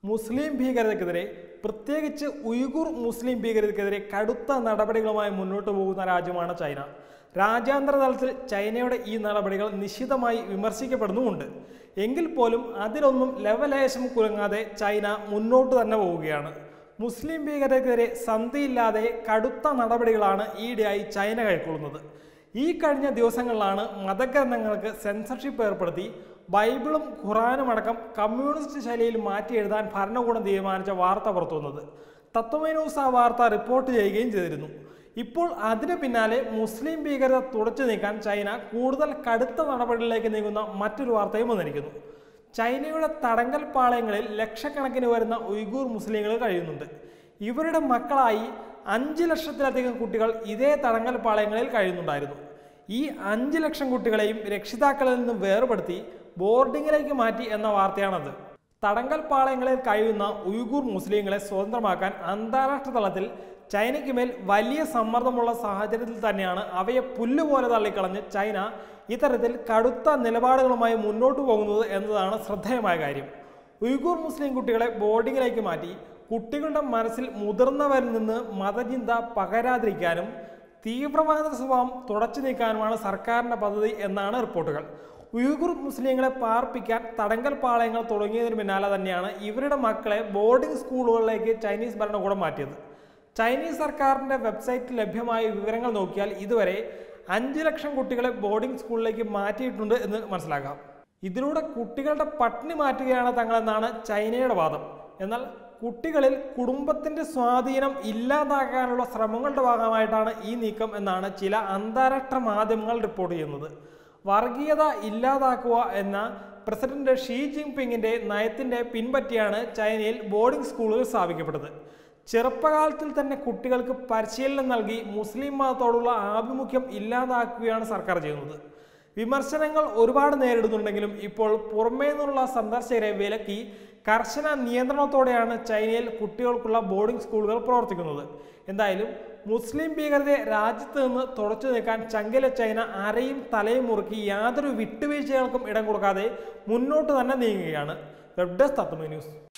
മുസ്ലിം ഭീകരതയ്ക്കെതിരെ പ്രത്യേകിച്ച് ഉയ്ഗുർ മുസ്ലിം ഭീകരതയ്ക്കെതിരെ കടുത്ത നടപടികളുമായി മുന്നോട്ട് പോകുന്ന രാജ്യമാണ് ചൈന രാജ്യാന്തര തലത്തിൽ ചൈനയുടെ ഈ നടപടികൾ നിശിതമായി വിമർശിക്കപ്പെടുന്നുമുണ്ട് എങ്കിൽ പോലും അതിലൊന്നും ലവലേശം കുലങ്ങാതെ ചൈന മുന്നോട്ട് തന്നെ പോവുകയാണ് മുസ്ലിം ഭീകരതയ്ക്കെതിരെ സന്ധിയില്ലാതെ കടുത്ത നടപടികളാണ് ഈയിടെയായി ചൈന കൈക്കൊള്ളുന്നത് ഈ കഴിഞ്ഞ ദിവസങ്ങളിലാണ് മതഗ്രന്ഥങ്ങൾക്ക് സെൻസർഷിപ്പ് ഏർപ്പെടുത്തി ബൈബിളും ഖുറാനും അടക്കം കമ്മ്യൂണിസ്റ്റ് ശൈലിയിൽ മാറ്റി എഴുതാൻ ഭരണകൂടം തീരുമാനിച്ച വാർത്ത പുറത്തുവന്നത് തത്വമൈ ന്യൂസ് ആ വാർത്ത റിപ്പോർട്ട് ചെയ്യുകയും ചെയ്തിരുന്നു ഇപ്പോൾ അതിന് പിന്നാലെ മുസ്ലിം ഭീകരത തുടച്ചു നീക്കാൻ ചൈന കൂടുതൽ കടുത്ത നടപടികളിലേക്ക് നീങ്ങുന്ന മറ്റൊരു വാർത്തയും വന്നിരിക്കുന്നു ചൈനയുടെ തടങ്കൽ പാളയങ്ങളിൽ ലക്ഷക്കണക്കിന് വരുന്ന ഉയ്ഗൂർ മുസ്ലിങ്ങൾ കഴിയുന്നുണ്ട് ഇവരുടെ മക്കളായി അഞ്ച് ലക്ഷത്തിലധികം കുട്ടികൾ ഇതേ തടങ്കൽ പാളയങ്ങളിൽ കഴിയുന്നുണ്ടായിരുന്നു ഈ അഞ്ച് ലക്ഷം കുട്ടികളെയും രക്ഷിതാക്കളിൽ നിന്ന് വേർപെടുത്തി ബോർഡിങ്ങിലേക്ക് മാറ്റി എന്ന വാർത്തയാണത് തടങ്കൽ പാളയങ്ങളിൽ കഴിയുന്ന ഉയ്ഗൂർ മുസ്ലിങ്ങളെ സ്വതന്ത്രമാക്കാൻ അന്താരാഷ്ട്ര തലത്തിൽ ചൈനയ്ക്ക് മേൽ വലിയ സമ്മർദ്ദമുള്ള സാഹചര്യത്തിൽ തന്നെയാണ് അവയെ പുല്ലുപോലെ തള്ളിക്കളഞ്ഞ് ചൈന ഇത്തരത്തിൽ കടുത്ത നിലപാടുകളുമായി മുന്നോട്ട് പോകുന്നത് എന്നതാണ് ശ്രദ്ധേയമായ കാര്യം ഉയ്ഗൂർ മുസ്ലിം കുട്ടികളെ ബോർഡിങ്ങിലേക്ക് മാറ്റി കുട്ടികളുടെ മനസ്സിൽ മുതിർന്നവരിൽ നിന്ന് മതചിന്ത പകരാതിരിക്കാനും തീവ്രവാദ സ്വഭാവം തുടച്ചു നീക്കാനുമാണ് സർക്കാരിന്റെ പദ്ധതി എന്നാണ് റിപ്പോർട്ടുകൾ ഉയ്ഗുർ മുസ്ലിങ്ങളെ പാർപ്പിക്കാൻ തടങ്കൽ പാളയങ്ങൾ തുടങ്ങിയതിന് പിന്നാലെ തന്നെയാണ് ഇവരുടെ മക്കളെ ബോർഡിംഗ് സ്കൂളുകളിലേക്ക് ചൈനീസ് ഭരണകൂടം മാറ്റിയത് ചൈനീസ് സർക്കാരിന്റെ വെബ്സൈറ്റിൽ ലഭ്യമായ വിവരങ്ങൾ നോക്കിയാൽ ഇതുവരെ അഞ്ച് ലക്ഷം കുട്ടികളെ ബോർഡിംഗ് സ്കൂളിലേക്ക് മാറ്റിയിട്ടുണ്ട് എന്ന് മനസ്സിലാക്കാം ഇതിലൂടെ കുട്ടികളുടെ പട്ടിണി മാറ്റുകയാണ് തങ്ങളെന്നാണ് ചൈനയുടെ വാദം എന്നാൽ കുട്ടികളിൽ കുടുംബത്തിന്റെ സ്വാധീനം ഇല്ലാതാക്കാനുള്ള ശ്രമങ്ങളുടെ ഭാഗമായിട്ടാണ് ഈ നീക്കം എന്നാണ് ചില അന്താരാഷ്ട്ര മാധ്യമങ്ങൾ റിപ്പോർട്ട് ചെയ്യുന്നത് വർഗീയത ഇല്ലാതാക്കുക എന്ന പ്രസിഡന്റ് ഷീ ജിൻപിങ്ങിന്റെ നയത്തിന്റെ പിൻപറ്റിയാണ് ചൈനയിൽ ബോർഡിംഗ് സ്കൂളുകൾ സ്ഥാപിക്കപ്പെട്ടത് ചെറുപ്പകാലത്തിൽ തന്നെ കുട്ടികൾക്ക് പരിശീലനം നൽകി മുസ്ലിം മതത്തോടുള്ള ആഭിമുഖ്യം ഇല്ലാതാക്കുകയാണ് സർക്കാർ ചെയ്യുന്നത് വിമർശനങ്ങൾ ഒരുപാട് നേരിടുന്നുണ്ടെങ്കിലും ഇപ്പോൾ പുറമേ നിന്നുള്ള സന്ദർശകരെ വിലക്കി കർശന നിയന്ത്രണത്തോടെയാണ് ചൈനയിൽ കുട്ടികൾക്കുള്ള ബോർഡിംഗ് സ്കൂളുകൾ പ്രവർത്തിക്കുന്നത് എന്തായാലും മുസ്ലിം ഭീകരതയെ രാജ്യത്ത് നിന്ന് തുടച്ചു നീക്കാൻ ചങ്കിലെ ചൈന അരയും തലയും മുറുക്കി യാതൊരു വിട്ടുവീഴ്ചകൾക്കും ഇടം കൊടുക്കാതെ മുന്നോട്ട് തന്നെ നീങ്ങുകയാണ് വെബ് ഡെസ്ക് തത്വമേ ന്യൂസ്